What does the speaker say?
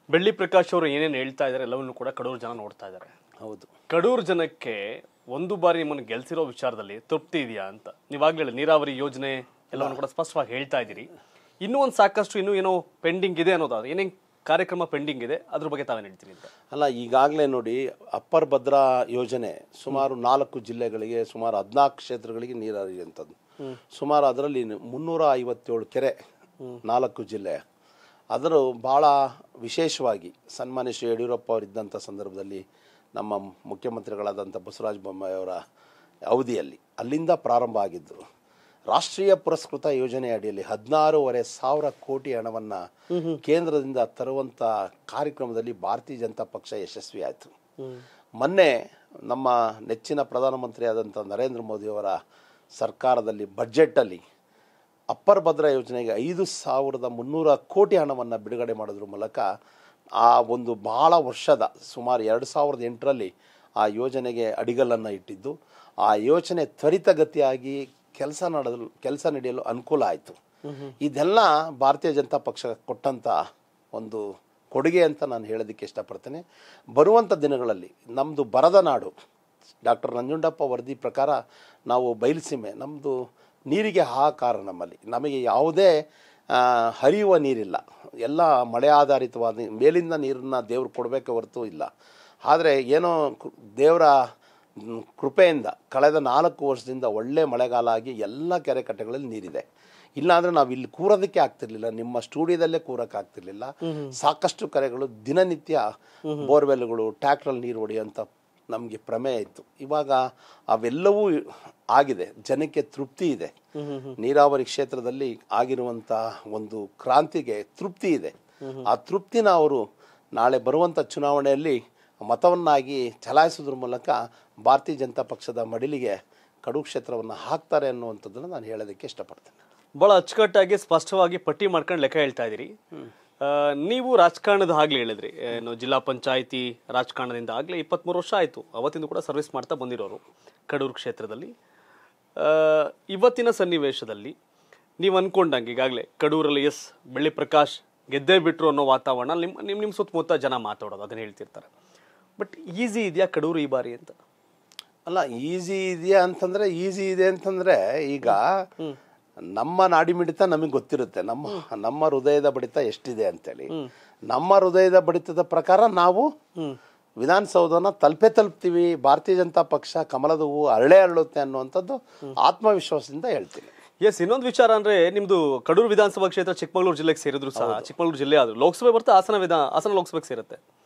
ಬೆಳ್ಳಿ ಪ್ರಕಾಶ್ ಅವರು ಏನೇನು ಹೇಳ್ತಾ ಇದ್ದಾರೆ ಎಲ್ಲವನ್ನು ಕೂಡ ಕಡೂರು ಜನ ನೋಡ್ತಾ ಇದ್ದಾರೆ ಹೌದು ಕಡೂರು ಜನಕ್ಕೆ ಒಂದು ಬಾರಿ ನಿಮ್ಮನ್ನು ಗೆಲ್ಸಿರೋ ವಿಚಾರದಲ್ಲಿ ತೃಪ್ತಿ ಇದೆಯಾ ಅಂತ ನೀವಾಗ್ಲೇ ಹೇಳಿ ನೀರಾವರಿ ಯೋಜನೆ ಎಲ್ಲವನ್ನು ಕೂಡ ಸ್ಪಷ್ಟವಾಗಿ ಹೇಳ್ತಾ ಇದ್ದೀರಿ ಇನ್ನೂ ಒಂದು ಸಾಕಷ್ಟು ಇನ್ನೂ ಏನೋ ಪೆಂಡಿಂಗ್ ಇದೆ ಅನ್ನೋದಾದ್ರೆ ಏನೇನು ಕಾರ್ಯಕ್ರಮ ಪೆಂಡಿಂಗ್ ಇದೆ ಅದ್ರ ಬಗ್ಗೆ ತಾವೇನು ಹೇಳ್ತೀನಿ ಅಂತ ಅಲ್ಲ ಈಗಾಗಲೇ ನೋಡಿ ಅಪ್ಪರ್ ಭದ್ರಾ ಯೋಜನೆ ಸುಮಾರು ನಾಲ್ಕು ಜಿಲ್ಲೆಗಳಿಗೆ ಸುಮಾರು ಹದಿನಾಲ್ಕು ಕ್ಷೇತ್ರಗಳಿಗೆ ನೀರು ಹರಿಯುವಂಥದ್ದು ಸುಮಾರು ಅದರಲ್ಲಿ ಮುನ್ನೂರ ಐವತ್ತೇಳು ಕೆರೆ ನಾಲ್ಕು ಜಿಲ್ಲೆ ಅದರ ಭಾಳ ವಿಶೇಷವಾಗಿ ಸನ್ಮಾನ್ಯ ಶ್ರೀ ಯಡಿಯೂರಪ್ಪ ಅವರಿದ್ದಂಥ ಸಂದರ್ಭದಲ್ಲಿ ನಮ್ಮ ಮುಖ್ಯಮಂತ್ರಿಗಳಾದಂಥ ಬಸವರಾಜ ಬೊಮ್ಮಾಯಿ ಅವರ ಅವಧಿಯಲ್ಲಿ ಅಲ್ಲಿಂದ ಪ್ರಾರಂಭ ಆಗಿದ್ದು ರಾಷ್ಟ್ರೀಯ ಪುರಸ್ಕೃತ ಯೋಜನೆ ಅಡಿಯಲ್ಲಿ ಹದಿನಾರೂವರೆ ಸಾವಿರ ಕೋಟಿ ಹಣವನ್ನು ಕೇಂದ್ರದಿಂದ ತರುವಂಥ ಕಾರ್ಯಕ್ರಮದಲ್ಲಿ ಭಾರತೀಯ ಜನತಾ ಪಕ್ಷ ಯಶಸ್ವಿ ಆಯಿತು ಮೊನ್ನೆ ನಮ್ಮ ನೆಚ್ಚಿನ ಪ್ರಧಾನಮಂತ್ರಿ ಆದಂಥ ನರೇಂದ್ರ ಮೋದಿಯವರ ಸರ್ಕಾರದಲ್ಲಿ ಬಜೆಟಲ್ಲಿ ಅಪ್ಪರ್ ಭದ್ರಾ ಯೋಜನೆಗೆ ಐದು ಸಾವಿರದ ಮುನ್ನೂರ ಕೋಟಿ ಹಣವನ್ನು ಬಿಡುಗಡೆ ಮಾಡೋದ್ರ ಮೂಲಕ ಆ ಒಂದು ಭಾಳ ವರ್ಷದ ಸುಮಾರು ಎರಡು ಸಾವಿರದ ಎಂಟರಲ್ಲಿ ಆ ಯೋಜನೆಗೆ ಅಡಿಗಲ್ಲನ್ನು ಇಟ್ಟಿದ್ದು ಆ ಯೋಜನೆ ತ್ವರಿತಗತಿಯಾಗಿ ಕೆಲಸ ನಡೆದಲು ಕೆಲಸ ನಡೆಯಲು ಅನುಕೂಲ ಆಯಿತು ಇದೆಲ್ಲ ಭಾರತೀಯ ಜನತಾ ಪಕ್ಷ ಕೊಟ್ಟಂಥ ಒಂದು ಕೊಡುಗೆ ಅಂತ ನಾನು ಹೇಳೋದಕ್ಕೆ ಇಷ್ಟಪಡ್ತೇನೆ ಬರುವಂಥ ದಿನಗಳಲ್ಲಿ ನಮ್ಮದು ಬರದ ನಾಡು ಡಾಕ್ಟರ್ ನಂಜುಂಡಪ್ಪ ವರದಿ ಪ್ರಕಾರ ನಾವು ಬಯಲುಸೀಮೆ ನಮ್ಮದು ನೀರಿಗೆ ಹಾಹಾಕಾರ ನಮ್ಮಲ್ಲಿ ನಮಗೆ ಯಾವುದೇ ಆ, ಹರಿಯುವ ನೀರಿಲ್ಲ ಎಲ್ಲ ಮಳೆ ಆಧಾರಿತವಾದ ಮೇಲಿಂದ ನೀರನ್ನು ದೇವ್ರು ಕೊಡಬೇಕೆ ಹೊರತು ಇಲ್ಲ ಆದರೆ ಏನೋ ಕು- ದೇವರ ಮ್, ಕೃಪೆಯಿಂದ ಕಳೆದ ನಾಲ್ಕು ವರ್ಷದಿಂದ ಒಳ್ಳೆ ಮಳೆಗಾಲ ಆಗಿ ಎಲ್ಲ ಕೆರೆ ಕಟ್ಟೆಗಳಲ್ಲಿ ನೀರಿದೆ ಇಲ್ಲಾಂದ್ರೆ ನಾವು ಇಲ್ಲಿ ಕೂರೋದಕ್ಕೆ ಆಗ್ತಿರ್ಲಿಲ್ಲ ನಿಮ್ಮ ಸ್ಟುಡಿಯೋದಲ್ಲೇ ಕೂರಕ್ಕೆ ಆಗ್ತಿರ್ಲಿಲ್ಲ ಸಾಕಷ್ಟು ಕರೆಗಳು ದಿನನಿತ್ಯ ಬೋರ್ವೆಲ್ಗಳು ಟ್ಯಾಕ್ಟ್ರಲ್ಲಿ ನೀರು ಹೊಡೆಯುವಂಥ ನಮಗೆ ಪ್ರಮೇಯ ಇತ್ತು ಇವಾಗ ಅವೆಲ್ಲವೂ ಆಗಿದೆ ಜನಕ್ಕೆ ತೃಪ್ತಿ ಇದೆ ನೀರಾವರಿ ಕ್ಷೇತ್ರದಲ್ಲಿ ಆಗಿರುವಂಥ ಒಂದು ಕ್ರಾಂತಿಗೆ ತೃಪ್ತಿ ಇದೆ ಆ ತೃಪ್ತಿನ ಅವರು ನಾಳೆ ಬರುವಂಥ ಚುನಾವಣೆಯಲ್ಲಿ ಮತವನ್ನಾಗಿ ಚಲಾಯಿಸೋದ್ರ ಮೂಲಕ ಭಾರತೀಯ ಜನತಾ ಪಕ್ಷದ ಮಡಿಲಿಗೆ ಕಡು ಕ್ಷೇತ್ರವನ್ನು ಹಾಕ್ತಾರೆ ಅನ್ನುವಂಥದ್ದನ್ನು ನಾನು ಹೇಳೋದಕ್ಕೆ ಇಷ್ಟಪಡ್ತೇನೆ ಬಹಳ ಅಚ್ಚುಕಟ್ಟಾಗಿ ಸ್ಪಷ್ಟವಾಗಿ ಪಟ್ಟಿ ಮಾಡ್ಕೊಂಡು ಲೆಕ್ಕ ಹೇಳ್ತಾ ಇದ್ದೀರಿ ಆ, ನೀವು ರಾಜಕಾರಣದ ಆಗ್ಲೇ ಹೇಳಿದ್ರಿ ಏನು ಜಿಲ್ಲಾ ಪಂಚಾಯಿತಿ ರಾಜಕಾರಣದಿಂದ ಆಗ್ಲೇ ಇಪ್ಪತ್ಮೂರು ವರ್ಷ ಆಯಿತು ಅವತ್ತಿಂದ ಕೂಡ ಸರ್ವಿಸ್ ಮಾಡ್ತಾ ಬಂದಿರೋರು ಕಡೂರು ಕ್ಷೇತ್ರದಲ್ಲಿ ಆ, ಇವತ್ತಿನ ಸನ್ನಿವೇಶದಲ್ಲಿ ನೀವು ಅನ್ಕೊಂಡಂಗೆ ಈಗಾಗಲೇ ಕಡೂರಲ್ಲಿ ಎಸ್ ಬೆಳ್ಳಿ ಪ್ರಕಾಶ್ ಗೆದ್ದೇ ಬಿಟ್ರು ಅನ್ನೋ ವಾತಾವರಣ ನಿಮ್ಮ ನಿಮ್ಮ ನಿಮ್ಮ ಸುತ್ತಮುತ್ತ ಜನ ಮಾತಾಡೋದು ಅದನ್ನ ಹೇಳ್ತಿರ್ತಾರೆ ಬಟ್ ಈಸಿ ಇದೆಯಾ ಕಡೂರು ಈ ಬಾರಿ ಅಂತ ಅಲ್ಲ ಈಸಿ ಇದೆಯಾ ಅಂತಂದ್ರೆ ಈಸಿ ಇದೆ ಅಂತಂದ್ರೆ ಈಗ ನಮ್ಮ ನಾಡಿ ಮಿಡಿತ ನಮಗೆ ಗೊತ್ತಿರುತ್ತೆ ನಮ್ಮ ನಮ್ಮ ಹೃದಯದ ಬಡಿತ ಎಷ್ಟಿದೆ ಅಂತೇಳಿ ನಮ್ಮ ಹೃದಯದ ಬಡಿತದ ಪ್ರಕಾರ ನಾವು ವಿಧಾನಸೌಧನ ತಲುಪೇ ತಲುಪ್ತೀವಿ ಭಾರತೀಯ ಜನತಾ ಪಕ್ಷ ಕಮಲದ ಹೂವು ಅರಳೆ ಅರಳುತ್ತೆ ಅನ್ನುವಂಥದ್ದು ಆತ್ಮವಿಶ್ವಾಸದಿಂದ ಹೇಳ್ತೀನಿ ಎಸ್ ಇನ್ನೊಂದು ವಿಚಾರ ಅಂದ್ರೆ ನಿಮ್ದು ಕಡೂರು ವಿಧಾನಸಭಾ ಕ್ಷೇತ್ರ ಚಿಕ್ಕಮಗಳೂರು ಜಿಲ್ಲೆಗೆ ಸೇರಿದ್ರು ಸಹ ಚಿಕ್ಕಮಗಳೂರು ಜಿಲ್ಲೆ ಆದ್ರು ಲೋಕಸಭೆ ಬರ್ತಾ ಹಾಸನ ವಿಧಾನ ಹಾಸನ ಲೋಕಸಭೆಗೆ ಸೇರುತ್ತೆ